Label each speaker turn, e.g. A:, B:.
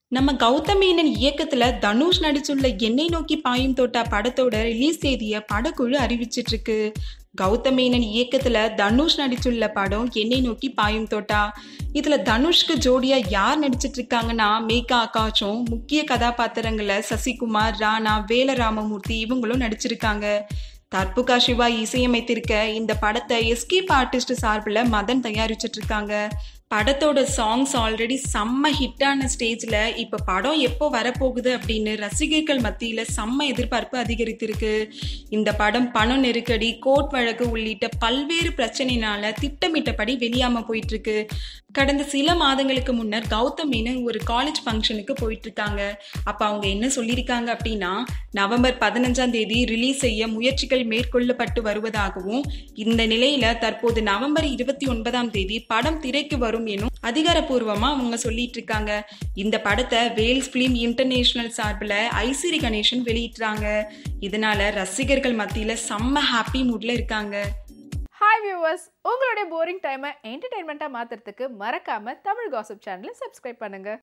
A: நம்ம கௌதம் மேனன் இயக்கத்துல தனுஷ் நடிச்சுள்ள என்னை நோக்கி பாயும் தோட்டா படத்தோட ரிலீஸ் தேதிய படக்குழு அறிவிச்சிட்டு இருக்கு கௌதம் மேனன் இயக்கத்துல தனுஷ் நடிச்சுள்ள படம் என்னை நோக்கி பாயும் தோட்டா இதுல தனுஷ்க்கு ஜோடியா யார் நடிச்சிட்டு இருக்காங்கன்னா மேகா ஆகாஷும் முக்கிய கதாபாத்திரங்கள சசிகுமார் ராணா வேல ராமமூர்த்தி இவங்களும் நடிச்சிருக்காங்க தற்புகா சிவா இசையமைத்திருக்க இந்த படத்தை எஸ்கேப் ஆர்டிஸ்ட் சார்பில் மதன் தயாரிச்சிட்டு இருக்காங்க படத்தோட சாங்ஸ் ஆல்ரெடி செம்ம ஹிட்டான ஸ்டேஜ்ல இப்ப படம் எப்போ வரப்போகுது அப்படின்னு ரசிகர்கள் மத்தியில செம்ம எதிர்பார்ப்பு அதிகரித்திருக்கு இந்த படம் பணம் நெருக்கடி கோர்ட் வழக்கு உள்ளிட்ட பல்வேறு பிரச்சனைனால திட்டமிட்டபடி வெளியாம போயிட்டு இருக்கு கடந்த சில மாதங்களுக்கு முன்னர் கௌதம் மேனன் ஒரு காலேஜ் ஃபங்க்ஷனுக்கு போயிட்டு இருக்காங்க அப்ப அவங்க என்ன சொல்லியிருக்காங்க அப்படின்னா நவம்பர் பதினஞ்சாம் தேதி ரிலீஸ் செய்ய முயற்சிகள் மேற்கொள்ளப்பட்டு வருவதாகவும் இந்த நிலையில தற்போது நவம்பர் இருபத்தி ஒன்பதாம் தேதி படம் திரைக்கு வரும் எனும் அதிகாரப்பூர்வமா அவங்க சொல்லிட்டு இருக்காங்க இந்த படத்தை வேல்ஸ் பிலிம் இன்டர்நேஷனல் சார்பில் ஐசிரி கணேசன் வெளியிட்டுறாங்க இதனால ரசிகர்கள் மத்தியில செம்ம ஹாப்பி மூட்ல இருக்காங்க
B: ஹாய் வியூவர்ஸ் உங்களுடைய போரிங் டைமை என்டர்டைன்மெண்ட்டாக மாற்றுறதுக்கு மறக்காமல் தமிழ் காசிப் சேனலை சப்ஸ்கிரைப் பண்ணுங்கள்